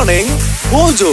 Morning Mojo.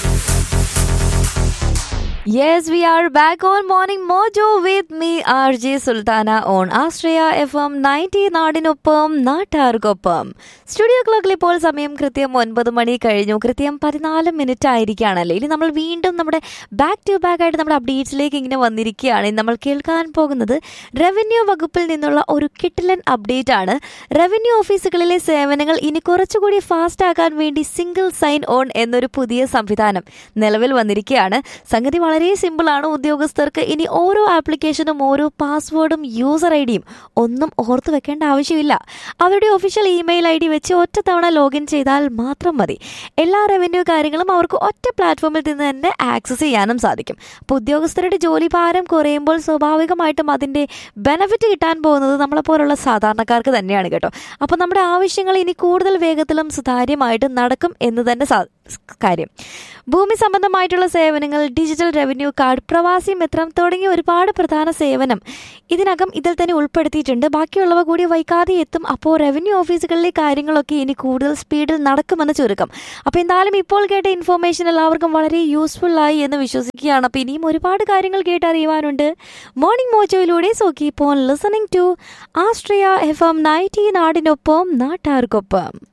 Yes, we are back on Morning Mojo with me, RJ Sultana on Astraya FM 90 നാടിനൊപ്പം നാട്ടാർക്കൊപ്പം studio ക്ലോക്കിൽ ഇപ്പോൾ സമയം കൃത്യം ഒൻപത് മണി കഴിഞ്ഞു കൃത്യം പതിനാല് മിനിറ്റ് ആയിരിക്കുകയാണല്ലേ ഇനി നമ്മൾ വീണ്ടും നമ്മുടെ ബാക്ക് ടു ബാക്ക് ആയിട്ട് നമ്മുടെ അപ്ഡേറ്റ്സിലേക്ക് ഇങ്ങനെ വന്നിരിക്കുകയാണ് ഇനി നമ്മൾ കേൾക്കാൻ പോകുന്നത് റവന്യൂ വകുപ്പിൽ നിന്നുള്ള ഒരു കിട്ടിലൻ അപ്ഡേറ്റ് ആണ് റവന്യൂ ഓഫീസുകളിലെ സേവനങ്ങൾ ഇനി കുറച്ചുകൂടി ഫാസ്റ്റ് ആക്കാൻ വേണ്ടി സിംഗിൾ സൈൻ ഓൺ എന്നൊരു പുതിയ സംവിധാനം നിലവിൽ വന്നിരിക്കുകയാണ് സംഗതി വളരെ സിമ്പിളാണ് ഉദ്യോഗസ്ഥർക്ക് ഇനി ഓരോ ആപ്ലിക്കേഷനും ഓരോ പാസ്വേഡും യൂസർ ഐ ഡിയും ഒന്നും ഓർത്തു വെക്കേണ്ട ആവശ്യമില്ല അവരുടെ ഒഫീഷ്യൽ ഇമെയിൽ ഐ ഡി വെച്ച് ഒറ്റ തവണ ലോഗിൻ ചെയ്താൽ മാത്രം മതി എല്ലാ റവന്യൂ കാര്യങ്ങളും അവർക്ക് ഒറ്റ പ്ലാറ്റ്ഫോമിൽ നിന്ന് തന്നെ ആക്സസ് ചെയ്യാനും സാധിക്കും അപ്പോൾ ഉദ്യോഗസ്ഥരുടെ ജോലി ഭാരം കുറയുമ്പോൾ സ്വാഭാവികമായിട്ടും അതിൻ്റെ ബെനഫിറ്റ് കിട്ടാൻ പോകുന്നത് നമ്മളെപ്പോലുള്ള സാധാരണക്കാർക്ക് തന്നെയാണ് കേട്ടോ അപ്പോൾ നമ്മുടെ ആവശ്യങ്ങൾ ഇനി കൂടുതൽ വേഗത്തിലും സുതാര്യമായിട്ടും നടക്കും എന്ന് തന്നെ സാ കാര്യം ഭൂമി സംബന്ധമായിട്ടുള്ള സേവനങ്ങൾ ഡിജിറ്റൽ റവന്യൂ കാർഡ് പ്രവാസി മിത്രം തുടങ്ങിയ ഒരുപാട് പ്രധാന സേവനം ഇതിനകം ഇതിൽ തന്നെ ഉൾപ്പെടുത്തിയിട്ടുണ്ട് ബാക്കിയുള്ളവ കൂടി വൈകാതെ എത്തും അപ്പോൾ റവന്യൂ ഓഫീസുകളിലെ കാര്യങ്ങളൊക്കെ ഇനി കൂടുതൽ സ്പീഡിൽ നടക്കുമെന്ന് ചുരുക്കം അപ്പോൾ എന്തായാലും ഇപ്പോൾ കേട്ട ഇൻഫോർമേഷൻ എല്ലാവർക്കും വളരെ യൂസ്ഫുൾ ആയി എന്ന് വിശ്വസിക്കുകയാണ് അപ്പോൾ ഇനിയും ഒരുപാട് കാര്യങ്ങൾ കേട്ടറിയുവാനുണ്ട് മോർണിംഗ് മോജോയിലൂടെ so keep on listening to ആസ്ട്രിയ എഫ് എം നയൻറ്റി നാടിനൊപ്പം നാട്ടാർക്കൊപ്പം